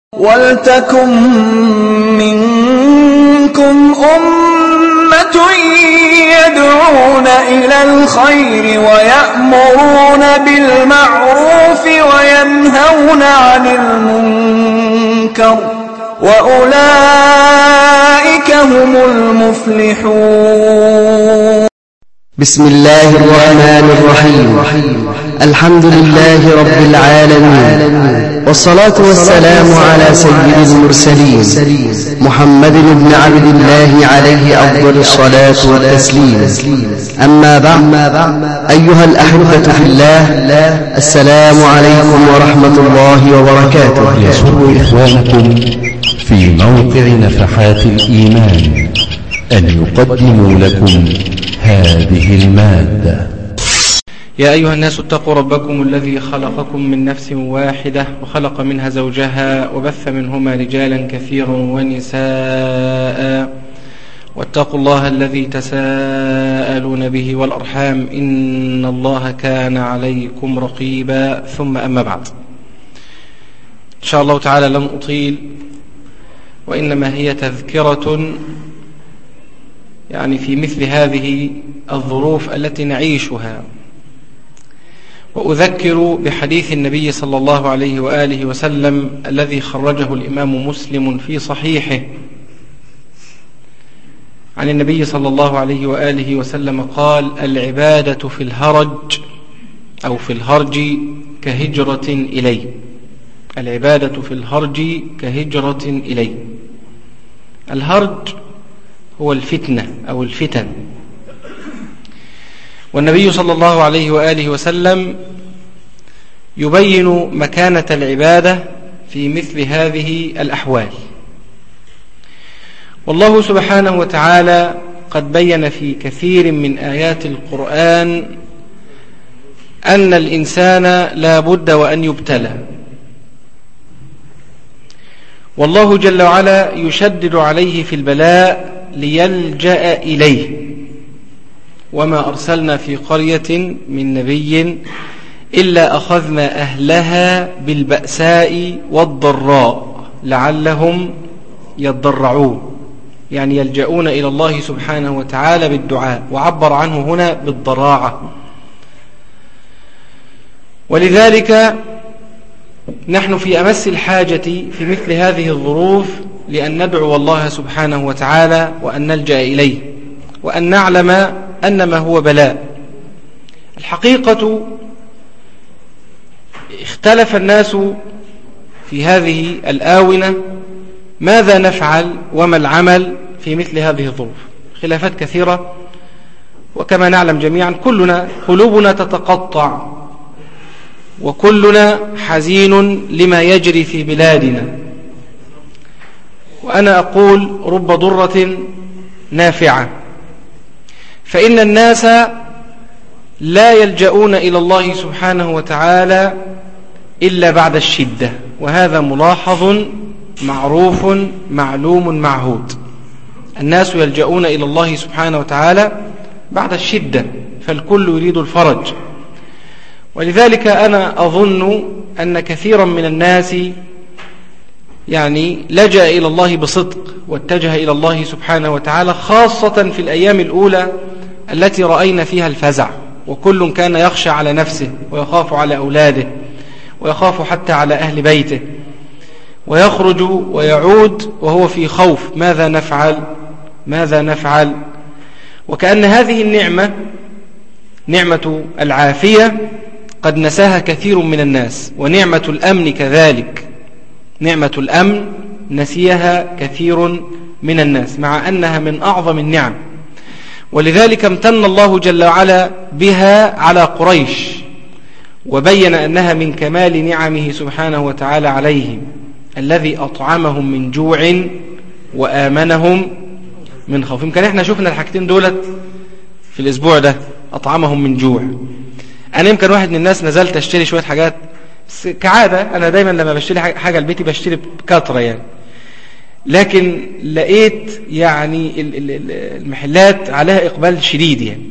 وَلْتَكُن مِّنكُمْ أُمَّةٌ يَدْعُونَ إِلَى الْخَيْرِ وَيَأْمُرُونَ بِالْمَعْرُوفِ وَيَنْهَوْنَ عَنِ الْمُنكَرِ ۚ وَأُولَٰئِكَ هُمُ الْمُفْلِحُونَ بسم الله الرحمن الرحيم الحمد لله رب العالمين والصلاة والسلام على سيد المرسلين محمد بن عبد الله عليه أفضل الصلاة والتسليم أما بعد أيها الأحبة في الله السلام عليكم ورحمة الله وبركاته يسر إخوانكم في موقع نفحات الإيمان أن يقدموا لكم هذه المادة يا أيها الناس اتقوا ربكم الذي خلقكم من نفس واحدة وخلق منها زوجها وبث منهما رجالا كثيرا ونساء واتقوا الله الذي تساءلون به والأرحام إن الله كان عليكم رقيبا ثم أما بعد إن شاء الله تعالى لن أطيل وإنما هي تذكرة يعني في مثل هذه الظروف التي نعيشها وأذكر بحديث النبي صلى الله عليه وآله وسلم الذي خرجه الإمام مسلم في صحيحه عن النبي صلى الله عليه وآله وسلم قال العبادة في الهرج أو في الهرج كهجرة إلي العبادة في الهرج كهجرة إلي الهرج هو الفتنة أو الفتن والنبي صلى الله عليه وآله وسلم يبين مكانة العبادة في مثل هذه الأحوال والله سبحانه وتعالى قد بين في كثير من آيات القرآن أن الإنسان لا بد وأن يبتلى والله جل وعلا يشدد عليه في البلاء ليلجأ إليه وما أرسلنا في قرية من نبي إلا أخذنا أهلها بالبأساء والضراء لعلهم يضرعون يعني يلجؤون إلى الله سبحانه وتعالى بالدعاء وعبر عنه هنا بالضراعة ولذلك نحن في أمس الحاجة في مثل هذه الظروف لأن ندعو الله سبحانه وتعالى وأن نلجأ إليه وأن نعلم أن ما هو بلاء الحقيقة اختلف الناس في هذه الآونة ماذا نفعل وما العمل في مثل هذه الظروف خلافات كثيرة وكما نعلم جميعا كلنا قلوبنا تتقطع وكلنا حزين لما يجري في بلادنا وأنا أقول رب ضرة نافعة فإن الناس لا يلجؤون إلى الله سبحانه وتعالى إلا بعد الشدة وهذا ملاحظ معروف معلوم معهود الناس يلجؤون إلى الله سبحانه وتعالى بعد الشدة فالكل يريد الفرج ولذلك أنا أظن أن كثيرا من الناس يعني لجأ إلى الله بصدق واتجه إلى الله سبحانه وتعالى خاصة في الأيام الأولى التي رأينا فيها الفزع وكل كان يخشى على نفسه ويخاف على أولاده ويخاف حتى على أهل بيته ويخرج ويعود وهو في خوف ماذا نفعل ماذا نفعل وكأن هذه النعمة نعمة العافية قد نساها كثير من الناس ونعمة الأمن كذلك نعمة الأمن نسيها كثير من الناس مع أنها من أعظم النعم ولذلك امتن الله جل وعلا بها على قريش وبين أنها من كمال نعمه سبحانه وتعالى عليهم الذي أطعمهم من جوع وآمنهم من خوف يمكن احنا شفنا الحاجتين دولت في الأسبوع ده أطعمهم من جوع أنا يمكن واحد من الناس نزلت أشتري شوية حاجات بس كعادة أنا دايما لما بشتري حاجة لبيتي بشتري بكثرة يعني لكن لقيت يعني المحلات عليها إقبال شديد يعني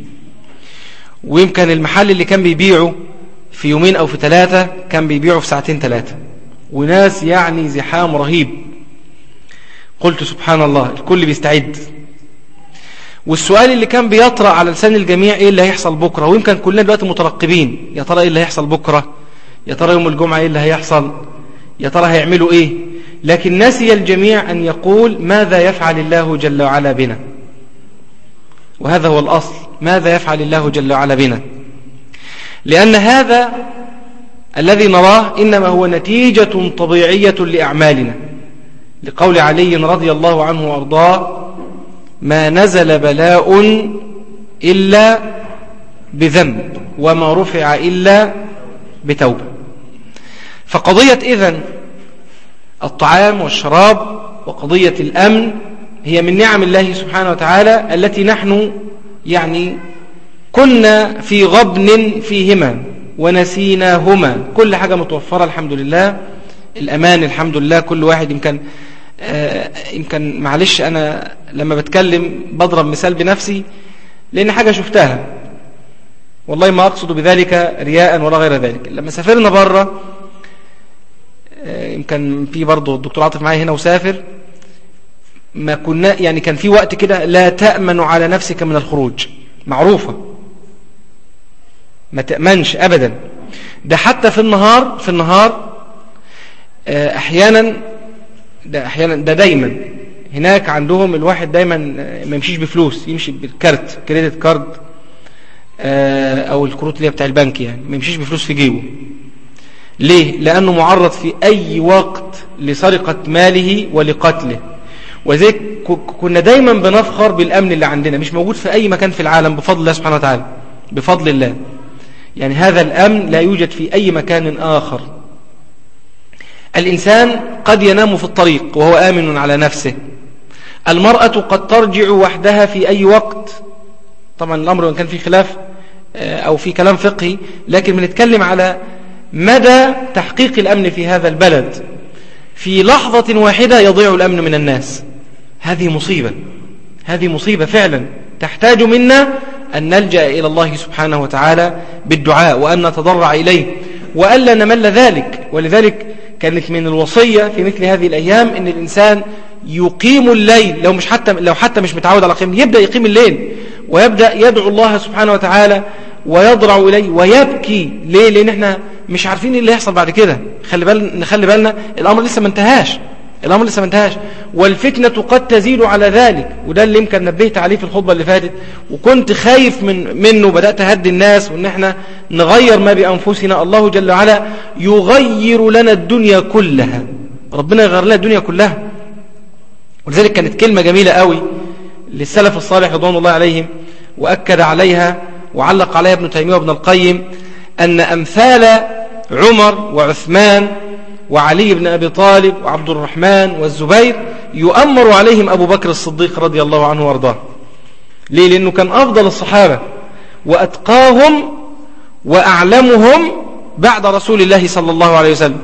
ويمكن المحل اللي كان بيبيعه في يومين أو في ثلاثة كان بيبيعه في ساعتين ثلاثة وناس يعني زحام رهيب قلت سبحان الله الكل بيستعد والسؤال اللي كان بيطرأ على لسان الجميع ايه اللي هيحصل بكرة ويمكن كلنا دلوقتي مترقبين يا ترى ايه اللي هيحصل بكرة يا ترى يوم الجمعة ايه اللي هيحصل يا ترى هيعملوا ايه لكن نسي الجميع ان يقول ماذا يفعل الله جل وعلا بنا وهذا هو الأصل ماذا يفعل الله جل وعلا بنا لأن هذا الذي نراه إنما هو نتيجة طبيعية لأعمالنا لقول علي رضي الله عنه وأرضاه ما نزل بلاء إلا بذنب وما رفع إلا بتوبة فقضية إذن الطعام والشراب وقضية الأمن هي من نعم الله سبحانه وتعالى التي نحن يعني كنا في غبن فيهما ونسيناهما كل حاجة متوفرة الحمد لله الأمان الحمد لله كل واحد يمكن آه يمكن معلش أنا لما بتكلم بضرب مثال بنفسي لأن حاجة شفتها والله ما أقصد بذلك رياء ولا غير ذلك لما سافرنا بره آه يمكن في برضه الدكتور عاطف معايا هنا وسافر ما كنا يعني كان في وقت كده لا تأمن على نفسك من الخروج معروفة ما تأمنش أبدا ده حتى في النهار في النهار أحيانا ده أحيانا ده دايما هناك عندهم الواحد دايما ما يمشيش بفلوس يمشي بالكارت كريدت كارد أو الكروت اللي هي بتاع البنك يعني ما يمشيش بفلوس في جيبه ليه؟ لأنه معرض في أي وقت لسرقة ماله ولقتله وذلك كنا دايما بنفخر بالأمن اللي عندنا مش موجود في أي مكان في العالم بفضل الله سبحانه وتعالى بفضل الله يعني هذا الأمن لا يوجد في أي مكان آخر الإنسان قد ينام في الطريق وهو آمن على نفسه المرأة قد ترجع وحدها في أي وقت طبعا الأمر وإن كان في خلاف أو في كلام فقهي لكن بنتكلم على مدى تحقيق الأمن في هذا البلد في لحظة واحدة يضيع الأمن من الناس هذه مصيبة هذه مصيبة فعلا تحتاج منا أن نلجأ إلى الله سبحانه وتعالى بالدعاء وأن نتضرع إليه وألا نمل ذلك ولذلك كانت من الوصية في مثل هذه الأيام أن الإنسان يقيم الليل لو مش حتى لو حتى مش متعود على قيام يبدأ يقيم الليل ويبدأ يدعو الله سبحانه وتعالى ويضرع إليه ويبكي ليه لأن احنا مش عارفين ايه اللي هيحصل بعد كده خلي بالنا نخلي بالنا الأمر لسه ما انتهاش الأمر لسه ما انتهاش والفتنة قد تزيد على ذلك وده اللي يمكن نبهت عليه في الخطبة اللي فاتت وكنت خايف من منه بدأت أهدي الناس وإن احنا نغير ما بأنفسنا الله جل وعلا يغير لنا الدنيا كلها ربنا يغير لنا الدنيا كلها ولذلك كانت كلمة جميلة قوي للسلف الصالح رضوان الله عليهم وأكد عليها وعلق عليها ابن تيمية وابن القيم أن أمثال عمر وعثمان وعلي بن أبي طالب وعبد الرحمن والزبير يؤمر عليهم أبو بكر الصديق رضي الله عنه وارضاه ليه؟ لأنه كان أفضل الصحابة وأتقاهم وأعلمهم بعد رسول الله صلى الله عليه وسلم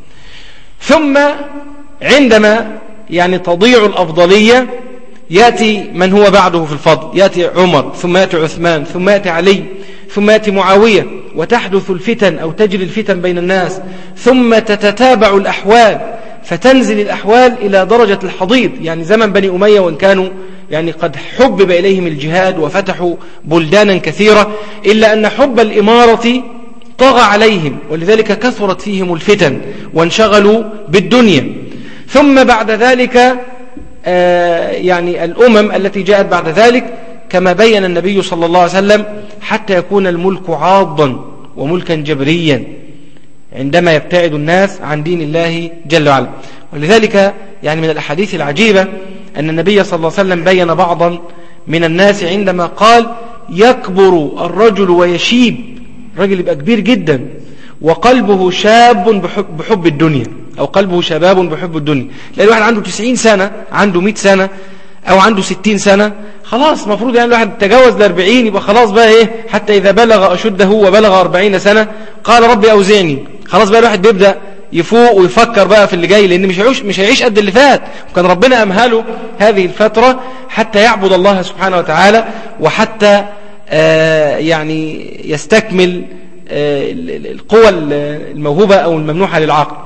ثم عندما يعني تضيع الأفضلية يأتي من هو بعده في الفضل يأتي عمر ثم يأتي عثمان ثم يأتي علي ثم يأتي معاوية وتحدث الفتن أو تجري الفتن بين الناس ثم تتتابع الأحوال فتنزل الأحوال إلى درجة الحضيض يعني زمن بني أمية وإن كانوا يعني قد حبب إليهم الجهاد وفتحوا بلدانا كثيرة إلا أن حب الإمارة طغى عليهم ولذلك كثرت فيهم الفتن وانشغلوا بالدنيا ثم بعد ذلك آه يعني الأمم التي جاءت بعد ذلك كما بين النبي صلى الله عليه وسلم حتى يكون الملك عاضا وملكا جبريا عندما يبتعد الناس عن دين الله جل وعلا ولذلك يعني من الأحاديث العجيبة أن النبي صلى الله عليه وسلم بين بعضا من الناس عندما قال يكبر الرجل ويشيب رجل يبقى كبير جدا وقلبه شاب بحب, بحب الدنيا أو قلبه شباب بحب الدنيا لأن الواحد عنده 90 سنة عنده 100 سنة أو عنده 60 سنة خلاص مفروض يعني الواحد تجاوز ل 40 يبقى خلاص بقى إيه حتى إذا بلغ أشده وبلغ 40 سنة قال ربي أوزعني خلاص بقى الواحد بيبدأ يفوق ويفكر بقى في اللي جاي لأن مش هيعيش مش هيعيش قد اللي فات وكان ربنا أمهله هذه الفترة حتى يعبد الله سبحانه وتعالى وحتى آه يعني يستكمل آه القوى الموهوبة أو الممنوحة للعقل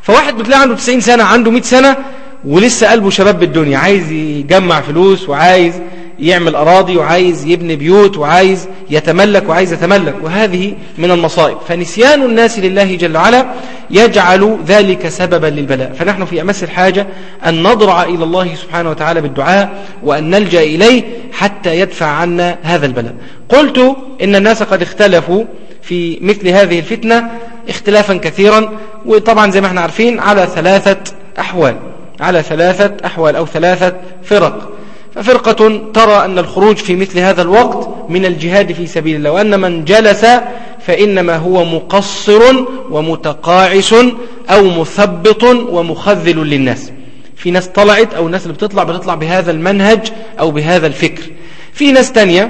فواحد بتلاقي عنده 90 سنة عنده 100 سنة ولسه قلبه شباب بالدنيا عايز يجمع فلوس وعايز يعمل أراضي وعايز يبني بيوت وعايز يتملك وعايز يتملك وهذه من المصائب فنسيان الناس لله جل وعلا يجعل ذلك سببا للبلاء فنحن في أمس الحاجة أن نضرع إلى الله سبحانه وتعالى بالدعاء وأن نلجأ إليه حتى يدفع عنا هذا البلاء قلت إن الناس قد اختلفوا في مثل هذه الفتنة اختلافا كثيرا وطبعا زي ما احنا عارفين على ثلاثة أحوال على ثلاثة أحوال أو ثلاثة فرق ففرقة ترى أن الخروج في مثل هذا الوقت من الجهاد في سبيل الله وأن من جلس فإنما هو مقصر ومتقاعس أو مثبط ومخذل للناس في ناس طلعت أو الناس اللي بتطلع بتطلع بهذا المنهج أو بهذا الفكر في ناس تانية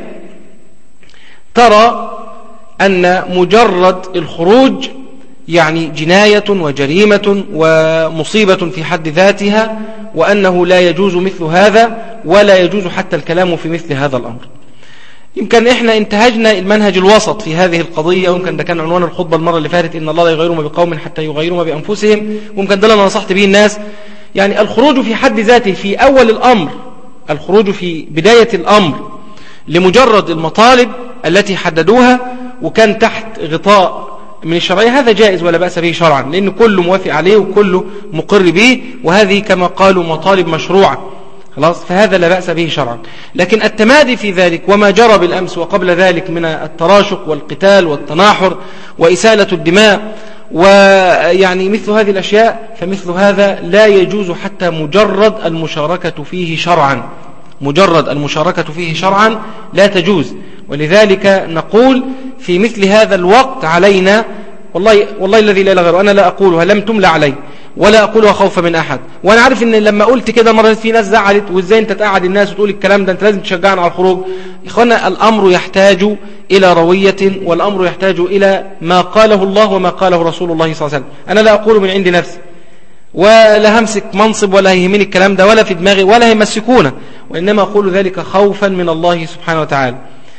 ترى أن مجرد الخروج يعني جناية وجريمة ومصيبة في حد ذاتها وأنه لا يجوز مثل هذا ولا يجوز حتى الكلام في مثل هذا الأمر يمكن إحنا انتهجنا المنهج الوسط في هذه القضية ويمكن ده كان عنوان الخطبة المرة اللي فاتت إن الله لا يغير ما بقوم حتى يغيروا ما بأنفسهم ويمكن ده اللي أنا نصحت به الناس يعني الخروج في حد ذاته في أول الأمر الخروج في بداية الأمر لمجرد المطالب التي حددوها وكان تحت غطاء من الشرعية هذا جائز ولا بأس به شرعا لأن كله موافق عليه وكله مقر به وهذه كما قالوا مطالب مشروعة خلاص فهذا لا بأس به شرعا لكن التمادي في ذلك وما جرى بالأمس وقبل ذلك من التراشق والقتال والتناحر وإسالة الدماء ويعني مثل هذه الأشياء فمثل هذا لا يجوز حتى مجرد المشاركة فيه شرعا مجرد المشاركة فيه شرعا لا تجوز ولذلك نقول في مثل هذا الوقت علينا والله, والله الذي لا غيره أنا لا أقولها لم تملى علي ولا أقولها خوفا من أحد وأنا عارف أن لما قلت كده مرة في ناس زعلت وإزاي أنت تقعد الناس وتقول الكلام ده أنت لازم تشجعنا على الخروج إخوانا الأمر يحتاج إلى روية والأمر يحتاج إلى ما قاله الله وما قاله رسول الله صلى الله عليه وسلم أنا لا أقول من عند نفسي ولا همسك منصب ولا يهمني الكلام ده ولا في دماغي ولا يمسكونه وإنما أقول ذلك خوفا من الله سبحانه وتعالى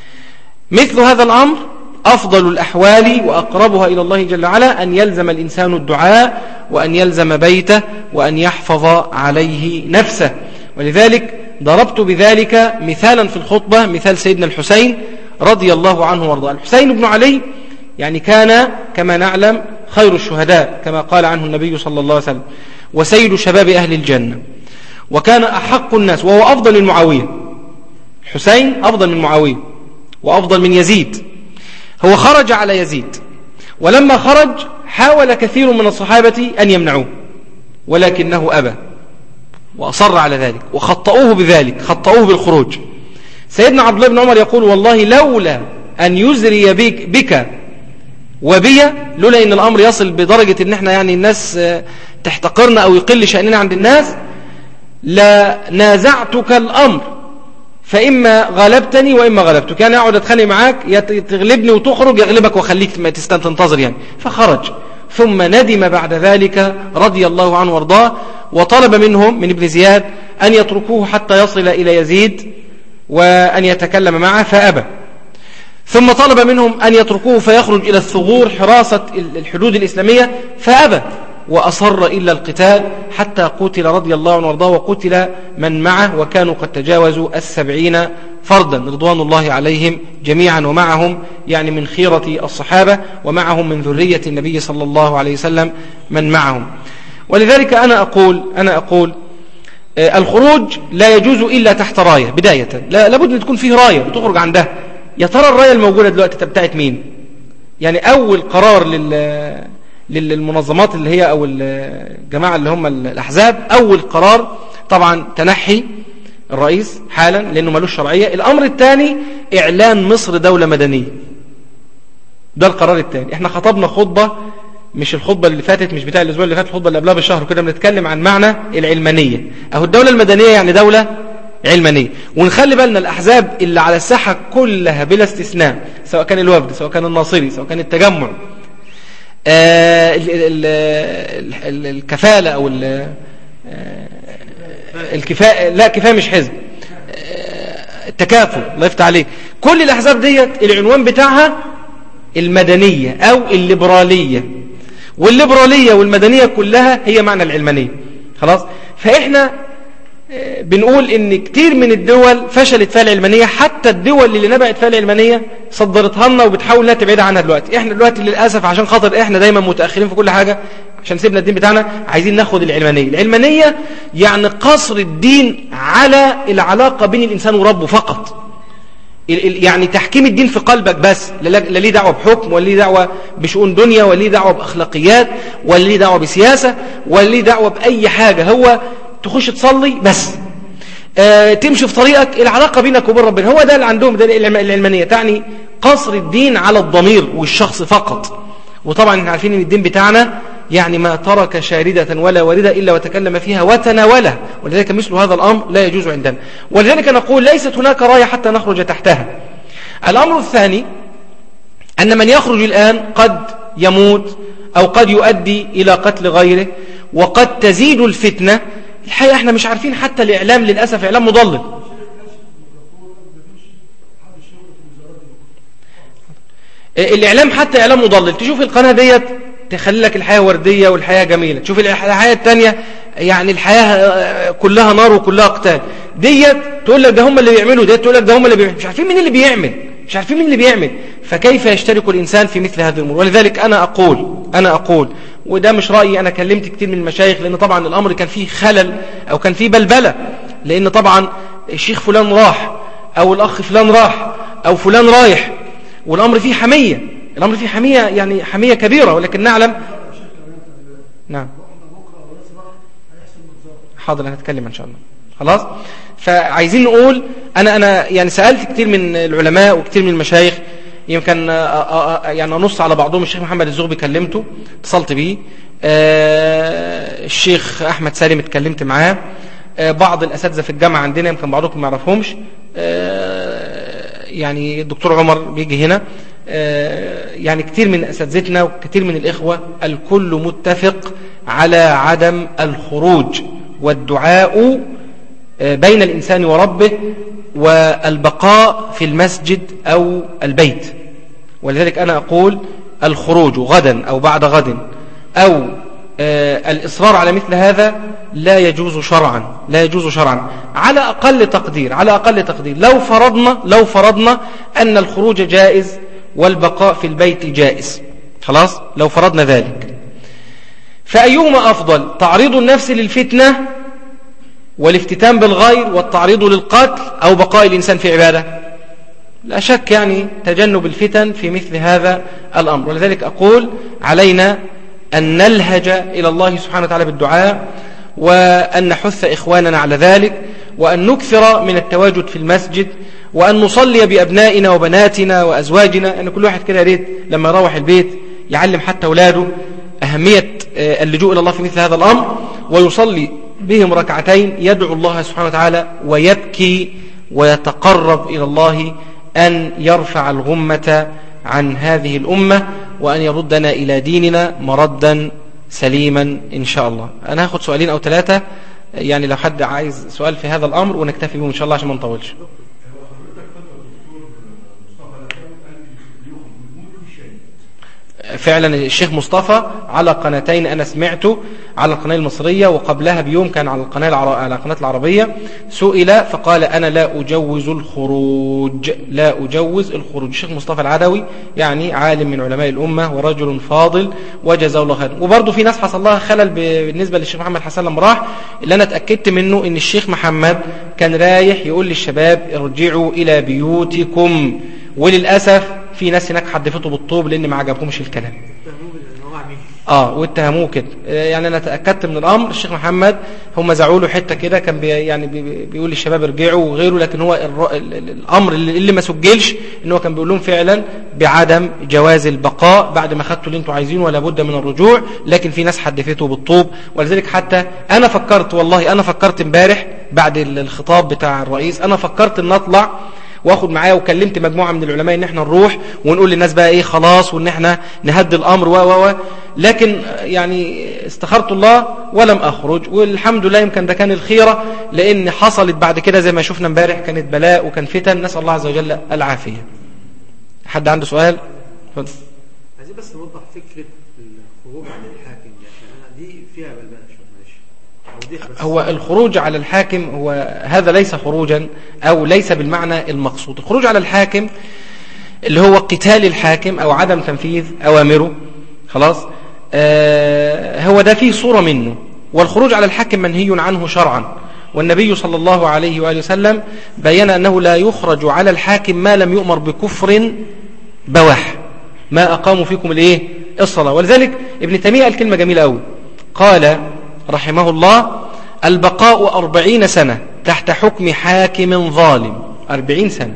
مثل هذا الأمر أفضل الأحوال وأقربها إلى الله جل وعلا أن يلزم الإنسان الدعاء وأن يلزم بيته وأن يحفظ عليه نفسه ولذلك ضربت بذلك مثالا في الخطبة مثال سيدنا الحسين رضي الله عنه وارضاه الحسين بن علي يعني كان كما نعلم خير الشهداء كما قال عنه النبي صلى الله عليه وسلم وسيد شباب أهل الجنة وكان أحق الناس وهو أفضل من معاوية الحسين أفضل من معاوية وأفضل من يزيد هو خرج على يزيد ولما خرج حاول كثير من الصحابة أن يمنعوه ولكنه أبى وأصر على ذلك وخطأوه بذلك خطأوه بالخروج سيدنا عبد الله بن عمر يقول والله لولا أن يزري بك, بك وبي لولا أن الأمر يصل بدرجة أن احنا يعني الناس تحتقرنا أو يقل شأننا عند الناس لنازعتك الأمر فإما غلبتني وإما غلبتك يعني أقعد أتخانق معاك يا تغلبني وتخرج يغلبك وخليك ما تنتظر يعني فخرج ثم ندم بعد ذلك رضي الله عنه وارضاه وطلب منهم من ابن زياد أن يتركوه حتى يصل إلى يزيد وأن يتكلم معه فأبى ثم طلب منهم أن يتركوه فيخرج إلى الثغور حراسة الحدود الإسلامية فأبى وأصر إلا القتال حتى قتل رضي الله عنه وارضاه وقتل من معه وكانوا قد تجاوزوا السبعين فردا رضوان الله عليهم جميعا ومعهم يعني من خيرة الصحابة ومعهم من ذرية النبي صلى الله عليه وسلم من معهم ولذلك أنا أقول أنا أقول آه، الخروج لا يجوز إلا تحت راية بداية لا لابد أن تكون فيه راية وتخرج عندها يا ترى الراية الموجودة دلوقتي بتاعت مين يعني أول قرار لل للمنظمات اللي هي أو الجماعة اللي هم الأحزاب أول قرار طبعا تنحي الرئيس حالا لأنه ملوش شرعية الأمر الثاني إعلان مصر دولة مدنية ده القرار الثاني احنا خطبنا خطبة مش الخطبة اللي فاتت مش بتاع الأسبوع اللي فات الخطبة اللي قبلها بالشهر كده بنتكلم عن معنى العلمانية أهو الدولة المدنية يعني دولة علمانية ونخلي بالنا الأحزاب اللي على الساحة كلها بلا استثناء سواء كان الوفد سواء كان الناصري سواء كان التجمع آه، الكفالة أو آه، الكفاءة لا كفاية مش حزب آه، التكافل الله يفتح عليك كل الأحزاب ديت العنوان بتاعها المدنية أو الليبرالية والليبرالية والمدنية كلها هي معنى العلمانية خلاص فإحنا آه، بنقول ان كتير من الدول فشلت فيها العلمانية حتى الدول اللي نبعت فيها العلمانية صدرتها لنا وبتحاول انها تبعد عنها دلوقتي احنا دلوقتي للأسف عشان خاطر احنا دايما متأخرين في كل حاجة عشان سيبنا الدين بتاعنا عايزين ناخد العلمانية العلمانية يعني قصر الدين على العلاقة بين الإنسان وربه فقط يعني تحكيم الدين في قلبك بس لا ليه دعوة بحكم ولا ليه دعوة بشؤون دنيا ولا ليه دعوة بأخلاقيات ولا ليه دعوة بسياسة ولا ليه دعوة بأي حاجة هو تخش تصلي بس آه تمشي في طريقك العلاقة بينك وبين ربنا هو ده اللي عندهم ده العلمانية تعني قصر الدين على الضمير والشخص فقط وطبعا احنا عارفين ان الدين بتاعنا يعني ما ترك شاردة ولا واردة إلا وتكلم فيها وتناولها ولذلك مثل هذا الأمر لا يجوز عندنا ولذلك نقول ليست هناك راية حتى نخرج تحتها الأمر الثاني أن من يخرج الآن قد يموت أو قد يؤدي إلى قتل غيره وقد تزيد الفتنة الحقيقة احنا مش عارفين حتى الإعلام للأسف إعلام مضلل الإعلام حتى إعلام مضلل تشوف القناة ديت تخلي لك الحياة وردية والحياة جميلة تشوف الحياة التانية يعني الحياة كلها نار وكلها قتال ديت تقول لك ده هم اللي بيعملوا ديت تقول لك ده هم اللي بيعملوا مش عارفين مين اللي بيعمل مش عارفين مين اللي بيعمل فكيف يشترك الإنسان في مثل هذه الأمور ولذلك أنا أقول أنا أقول وده مش رأيي أنا كلمت كتير من المشايخ لأن طبعا الأمر كان فيه خلل أو كان فيه بلبلة لأن طبعا الشيخ فلان راح أو الأخ فلان راح أو فلان رايح والأمر فيه حمية الأمر فيه حمية يعني حمية كبيرة ولكن نعلم نعم حاضر هنتكلم إن شاء الله خلاص فعايزين نقول أنا أنا يعني سألت كتير من العلماء وكتير من المشايخ يمكن يعني أنص على بعضهم الشيخ محمد الزغبي كلمته اتصلت بيه الشيخ أحمد سالم اتكلمت معاه بعض الأساتذة في الجامعة عندنا يمكن بعضكم ما يعرفهمش يعني الدكتور عمر بيجي هنا يعني كتير من أساتذتنا وكتير من الإخوة الكل متفق على عدم الخروج والدعاء بين الإنسان وربه والبقاء في المسجد أو البيت ولذلك أنا أقول الخروج غدا أو بعد غد أو الإصرار على مثل هذا لا يجوز شرعا لا يجوز شرعا على أقل تقدير على أقل تقدير لو فرضنا لو فرضنا أن الخروج جائز والبقاء في البيت جائز خلاص لو فرضنا ذلك فأيهما أفضل تعريض النفس للفتنة والافتتان بالغير والتعريض للقتل أو بقاء الإنسان في عبادة لا شك يعني تجنب الفتن في مثل هذا الأمر ولذلك أقول علينا أن نلهج إلى الله سبحانه وتعالى بالدعاء وأن نحث إخواننا على ذلك وأن نكثر من التواجد في المسجد وأن نصلي بأبنائنا وبناتنا وأزواجنا أن كل واحد كده يريد لما يروح البيت يعلم حتى أولاده أهمية اللجوء إلى الله في مثل هذا الأمر ويصلي بهم ركعتين يدعو الله سبحانه وتعالى ويبكي ويتقرب إلى الله أن يرفع الغمة عن هذه الأمة وأن يردنا إلى ديننا مردا سليما إن شاء الله أنا هاخد سؤالين أو ثلاثة يعني لو حد عايز سؤال في هذا الأمر ونكتفي بهم إن شاء الله عشان ما نطولش فعلا الشيخ مصطفى على قناتين أنا سمعته على القناة المصرية وقبلها بيوم كان على القناة العر... على القناة العربية سئل فقال أنا لا أجوز الخروج لا أجوز الخروج الشيخ مصطفى العدوي يعني عالم من علماء الأمة ورجل فاضل وجزاه الله خيرا وبرضه في ناس حصل لها خلل بالنسبة للشيخ محمد حسن لما راح اللي أنا اتأكدت منه إن الشيخ محمد كان رايح يقول للشباب ارجعوا إلى بيوتكم وللأسف في ناس هناك حدفته بالطوب لان ما عجبهمش الكلام اه واتهموه كده يعني انا تاكدت من الامر الشيخ محمد هم زعوا له حته كده كان بي يعني بي بيقول للشباب ارجعوا وغيره لكن هو الامر اللي, اللي ما سجلش ان هو كان بيقول لهم فعلا بعدم جواز البقاء بعد ما خدتوا اللي انتوا عايزينه ولا بد من الرجوع لكن في ناس حدفته بالطوب ولذلك حتى انا فكرت والله انا فكرت امبارح بعد الخطاب بتاع الرئيس انا فكرت ان اطلع واخد معايا وكلمت مجموعة من العلماء ان احنا نروح ونقول للناس بقى ايه خلاص وان احنا نهدي الامر و و لكن يعني استخرت الله ولم اخرج والحمد لله يمكن ده كان الخيرة لان حصلت بعد كده زي ما شفنا امبارح كانت بلاء وكان فتن نسأل الله عز وجل العافية حد عنده سؤال عايزين بس نوضح فكرة الخروج الخروج عن الحاكم دي عشان انا دي فيها بلبله شويه معلش أو دي بس هو الخروج على الحاكم هو هذا ليس خروجا أو ليس بالمعنى المقصود الخروج على الحاكم اللي هو قتال الحاكم أو عدم تنفيذ أوامره خلاص آه هو ده فيه صورة منه والخروج على الحاكم منهي عنه شرعا والنبي صلى الله عليه وآله وسلم بين أنه لا يخرج على الحاكم ما لم يؤمر بكفر بواح ما أقاموا فيكم الإيه الصلاة ولذلك ابن تيمية قال كلمة جميلة أوي قال رحمه الله البقاء أربعين سنة تحت حكم حاكم ظالم أربعين سنة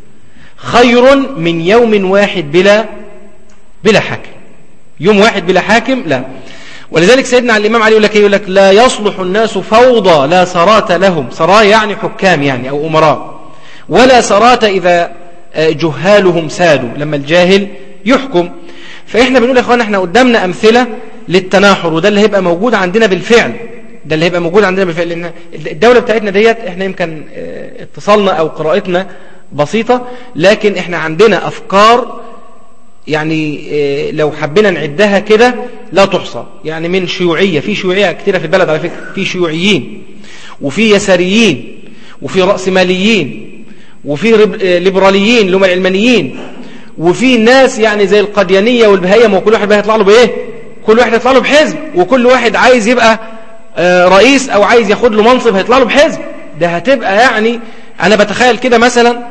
خير من يوم واحد بلا بلا حاكم يوم واحد بلا حاكم لا ولذلك سيدنا الإمام علي يقول لك, يقول لك لا يصلح الناس فوضى لا سرات لهم سراء يعني حكام يعني أو أمراء ولا سرات إذا جهالهم سادوا لما الجاهل يحكم فإحنا بنقول يا أخوانا إحنا قدامنا أمثلة للتناحر وده اللي هيبقى موجود عندنا بالفعل ده اللي هيبقى موجود عندنا بالفعل لأن الدولة بتاعتنا ديت إحنا يمكن اتصالنا أو قراءتنا بسيطة لكن إحنا عندنا أفكار يعني لو حبينا نعدها كده لا تحصى يعني من شيوعية في شيوعية كتيرة في البلد على فكرة في شيوعيين وفي يساريين وفي رأسماليين وفي ليبراليين اللي هم العلمانيين وفي ناس يعني زي القديانية والبهايم وكل واحد بقى يطلع له بإيه كل واحد يطلع له بحزب وكل واحد عايز يبقى رئيس أو عايز ياخد له منصب هيطلع له بحزب ده هتبقى يعني أنا بتخيل كده مثلا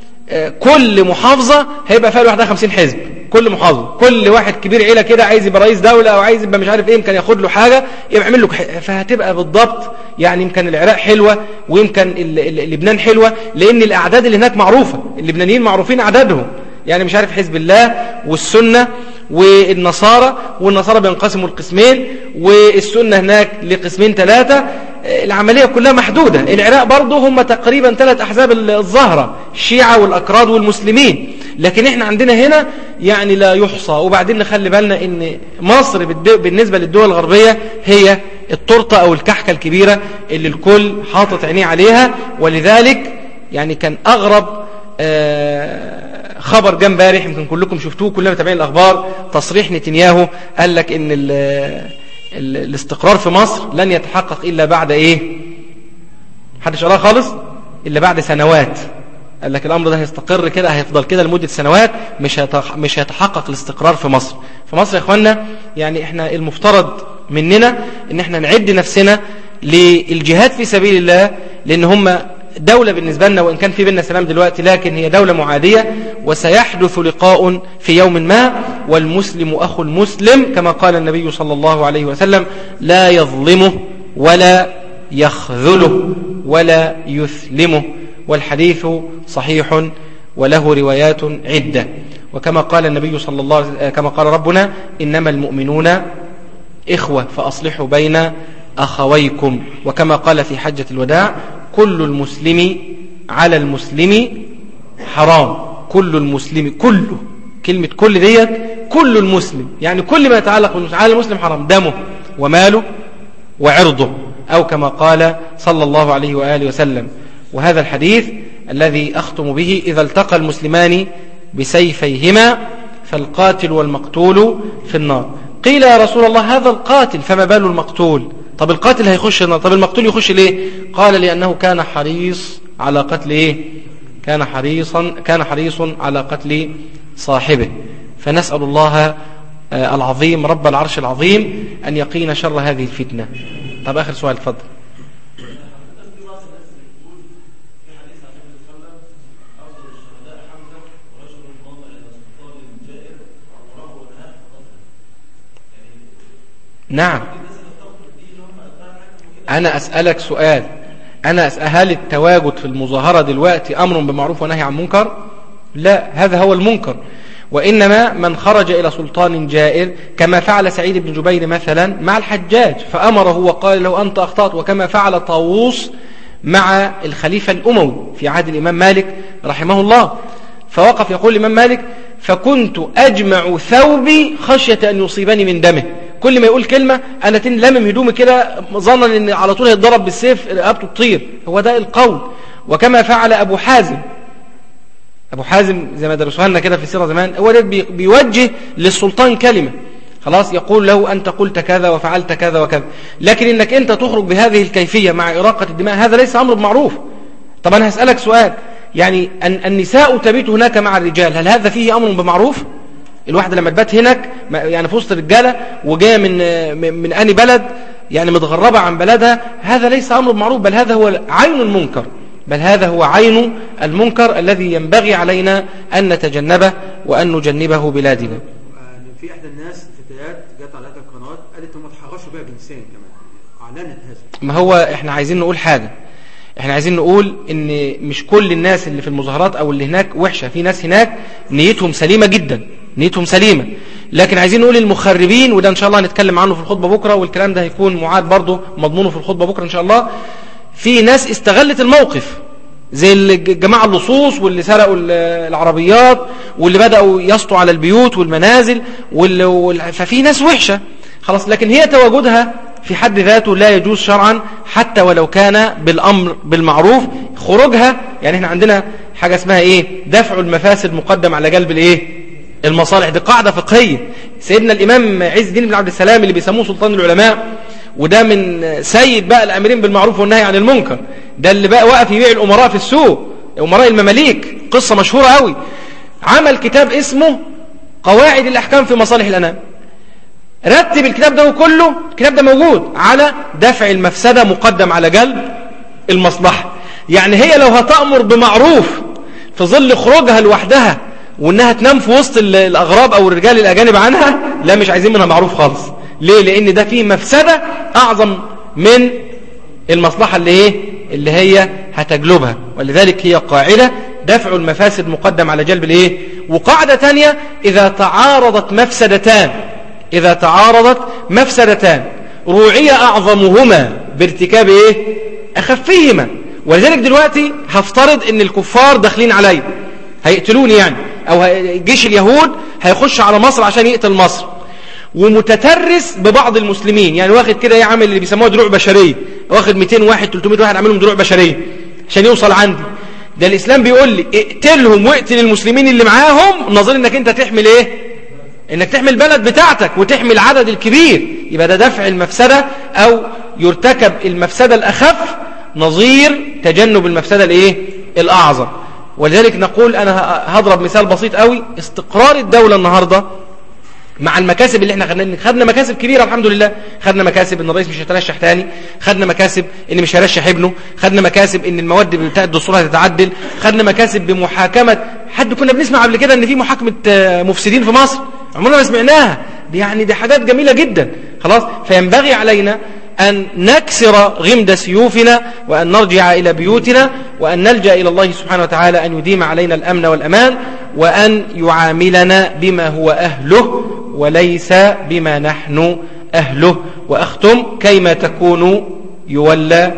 كل محافظة هيبقى فيها لوحدها 50 حزب كل محافظة كل واحد كبير عيلة كده عايز يبقى رئيس دولة أو عايز يبقى مش عارف إيه يمكن ياخد له حاجة يبقى يعمل له فهتبقى بالضبط يعني يمكن العراق حلوة ويمكن لبنان حلوة لأن الأعداد اللي هناك معروفة اللبنانيين معروفين أعدادهم يعني مش عارف حزب الله والسنة والنصارى والنصارى بينقسموا لقسمين والسنة هناك لقسمين ثلاثة العملية كلها محدودة العراق برضه هم تقريبا ثلاث أحزاب الظاهرة الشيعة والأكراد والمسلمين لكن احنا عندنا هنا يعني لا يحصى وبعدين نخلي بالنا ان مصر بالنسبة للدول الغربية هي التورته أو الكحكة الكبيرة اللي الكل حاطط عينيه عليها ولذلك يعني كان أغرب آه خبر جه امبارح يمكن كلكم شفتوه كلنا متابعين الأخبار تصريح نتنياهو قال لك ان ال ال الاستقرار في مصر لن يتحقق إلا بعد إيه حدش قراها خالص إلا بعد سنوات قال لك الأمر ده هيستقر كده هيفضل كده لمدة سنوات مش مش هيتحقق الاستقرار في مصر في مصر يا إخوانا يعني إحنا المفترض مننا إن إحنا نعد نفسنا للجهاد في سبيل الله لأن هم دولة بالنسبة لنا وإن كان في بيننا سلام دلوقتي لكن هي دولة معادية وسيحدث لقاء في يوم ما والمسلم أخو المسلم كما قال النبي صلى الله عليه وسلم لا يظلمه ولا يخذله ولا يثلمه والحديث صحيح وله روايات عدة وكما قال النبي صلى الله عليه وسلم كما قال ربنا إنما المؤمنون إخوة فأصلحوا بين أخويكم وكما قال في حجة الوداع كل المسلم على المسلم حرام كل المسلم كله كلمة كل ديت كل المسلم يعني كل ما يتعلق بالمسلم على المسلم حرام دمه وماله وعرضه أو كما قال صلى الله عليه وآله وسلم وهذا الحديث الذي أختم به إذا التقى المسلمان بسيفيهما فالقاتل والمقتول في النار قيل يا رسول الله هذا القاتل فما بال المقتول طب القاتل هيخش النار طب المقتول يخش ليه قال لأنه كان حريص على قتل إيه كان حريصا كان حريص على قتل صاحبه فنسأل الله العظيم رب العرش العظيم أن يقين شر هذه الفتنة طب آخر سؤال تفضل نعم أنا أسألك سؤال أنا أسأل هل التواجد في المظاهرة دلوقتي أمر بمعروف ونهي عن منكر لا هذا هو المنكر وإنما من خرج إلى سلطان جائر كما فعل سعيد بن جبير مثلا مع الحجاج فأمره وقال له أنت أخطأت وكما فعل طاووس مع الخليفة الأموي في عهد الإمام مالك رحمه الله فوقف يقول الإمام مالك فكنت أجمع ثوبي خشية أن يصيبني من دمه كل ما يقول كلمة أنا لمم هدومي كده ظنا أن على طول هيتضرب بالسيف رقبته تطير هو ده القول وكما فعل أبو حازم أبو حازم زي ما درسوها لنا كده في السيرة زمان هو ده بيوجه للسلطان كلمة خلاص يقول له أنت قلت كذا وفعلت كذا وكذا لكن إنك أنت تخرج بهذه الكيفية مع إراقة الدماء هذا ليس أمر بمعروف طب أنا هسألك سؤال يعني أن النساء تبيت هناك مع الرجال هل هذا فيه أمر بمعروف الواحدة لما تبات هناك يعني في وسط الرجالة وجاية من من من أني بلد يعني متغربة عن بلدها هذا ليس أمر معروف بل هذا هو عين المنكر بل هذا هو عين المنكر الذي ينبغي علينا أن نتجنبه وأن نجنبه بلادنا آه، في احدى الناس فتيات جت على هذه القنوات قالت هم تحرشوا بها جنسيا كمان اعلنت هذا ما هو احنا عايزين نقول حاجة احنا عايزين نقول ان مش كل الناس اللي في المظاهرات او اللي هناك وحشة في ناس هناك نيتهم سليمة جدا نيتهم سليمة لكن عايزين نقول المخربين وده ان شاء الله هنتكلم عنه في الخطبة بكرة والكلام ده هيكون معاد برضه مضمونه في الخطبة بكرة ان شاء الله في ناس استغلت الموقف زي الجماعة اللصوص واللي سرقوا ال- العربيات واللي بدأوا يسطوا على البيوت والمنازل وال... وال... ففي ناس وحشة خلاص لكن هي تواجدها في حد ذاته لا يجوز شرعا حتى ولو كان بالأمر بالمعروف خروجها يعني احنا عندنا حاجة اسمها ايه دفع المفاسد مقدم على جلب الايه المصالح دي قاعدة فقهية سيدنا الإمام عز الدين بن عبد السلام اللي بيسموه سلطان العلماء وده من سيد بقى الأمرين بالمعروف والنهي عن المنكر ده اللي بقى وقف يبيع الأمراء في السوق أمراء المماليك قصة مشهورة قوي عمل كتاب اسمه قواعد الأحكام في مصالح الأنام رتب الكتاب ده كله الكتاب ده موجود على دفع المفسدة مقدم على جلب المصلحة يعني هي لو هتأمر بمعروف في ظل خروجها لوحدها وانها تنام في وسط ال- الاغراب او الرجال الاجانب عنها لا مش عايزين منها معروف خالص ليه لان ده فيه مفسدة اعظم من المصلحة اللي ايه اللي هي هتجلبها ولذلك هي قاعدة دفع المفاسد مقدم على جلب الايه وقاعدة تانية اذا تعارضت مفسدتان اذا تعارضت مفسدتان روعي اعظمهما بارتكاب ايه اخفهما ولذلك دلوقتي هفترض ان الكفار داخلين عليا هيقتلوني يعني او هي- جيش اليهود هيخش على مصر عشان يقتل مصر ومتترس ببعض المسلمين يعني واخد كده يعمل اللي بيسموها دروع بشريه واخد 200 واحد 300 واحد عاملهم دروع بشريه عشان يوصل عندي ده الاسلام بيقول لي اقتلهم واقتل المسلمين اللي معاهم نظير انك انت تحمل ايه انك تحمي البلد بتاعتك وتحمي العدد الكبير يبقى ده دفع المفسدة او يرتكب المفسدة الاخف نظير تجنب المفسدة الايه الاعظم ولذلك نقول انا ه- هضرب مثال بسيط قوي استقرار الدولة النهاردة مع المكاسب اللي احنا خدنا خدنا مكاسب كبيره الحمد لله خدنا مكاسب ان الرئيس مش هيترشح تاني خدنا مكاسب ان مش هيرشح ابنه خدنا مكاسب ان المواد بتاعه الدستور هتتعدل خدنا مكاسب بمحاكمه حد كنا بنسمع قبل كده ان في محاكمه آه، مفسدين في مصر عمرنا ما سمعناها دي يعني دي حاجات جميله جدا خلاص فينبغي علينا أن نكسر غمد سيوفنا وأن نرجع إلى بيوتنا وأن نلجأ إلى الله سبحانه وتعالى أن يديم علينا الأمن والأمان وأن يعاملنا بما هو أهله وليس بما نحن أهله وأختم كيما تكونوا يولى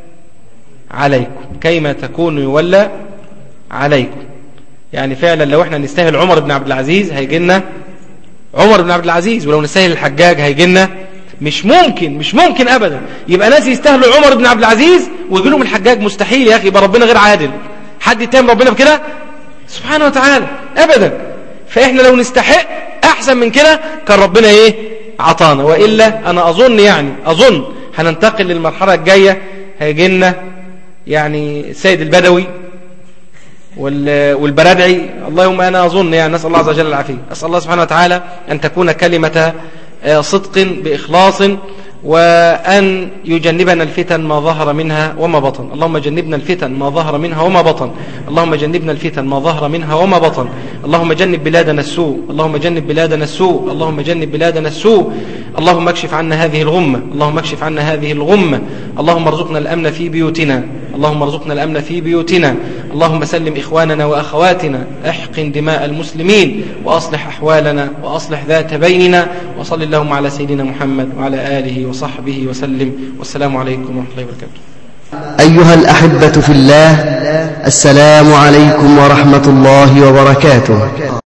عليكم كيما تكونوا يولى عليكم يعني فعلا لو احنا نستاهل عمر بن عبد العزيز هيجي لنا عمر بن عبد العزيز ولو نستاهل الحجاج هيجي لنا مش ممكن مش ممكن ابدا يبقى ناس يستاهلوا عمر بن عبد العزيز ويجي لهم الحجاج مستحيل يا اخي يبقى ربنا غير عادل حد يتهم ربنا بكده سبحانه وتعالى ابدا فاحنا لو نستحق احسن من كده كان ربنا ايه عطانا والا انا اظن يعني اظن هننتقل للمرحله الجايه هيجي لنا يعني السيد البدوي وال- والبرادعي اللهم أنا أظن يعني نسأل الله عز وجل العافية أسأل الله سبحانه وتعالى أن تكون كلمة آه، صدق بإخلاص وأن يجنبنا الفتن ما ظهر منها وما بطن اللهم جنبنا الفتن ما ظهر منها وما بطن اللهم جنبنا الفتن ما ظهر منها وما بطن اللهم جنب بلادنا السوء اللهم جنب بلادنا السوء اللهم جنب بلادنا السوء اللهم اكشف عنا هذه الغمة اللهم اكشف عنا هذه الغمة اللهم ارزقنا الأمن في بيوتنا اللهم ارزقنا الأمن في بيوتنا اللهم سلم إخواننا وأخواتنا احقن دماء المسلمين وأصلح أحوالنا وأصلح ذات بيننا وصل اللهم على سيدنا محمد وعلى آله وصحبه وسلم والسلام عليكم ورحمة الله وبركاته أيها الأحبة في الله السلام عليكم ورحمة الله وبركاته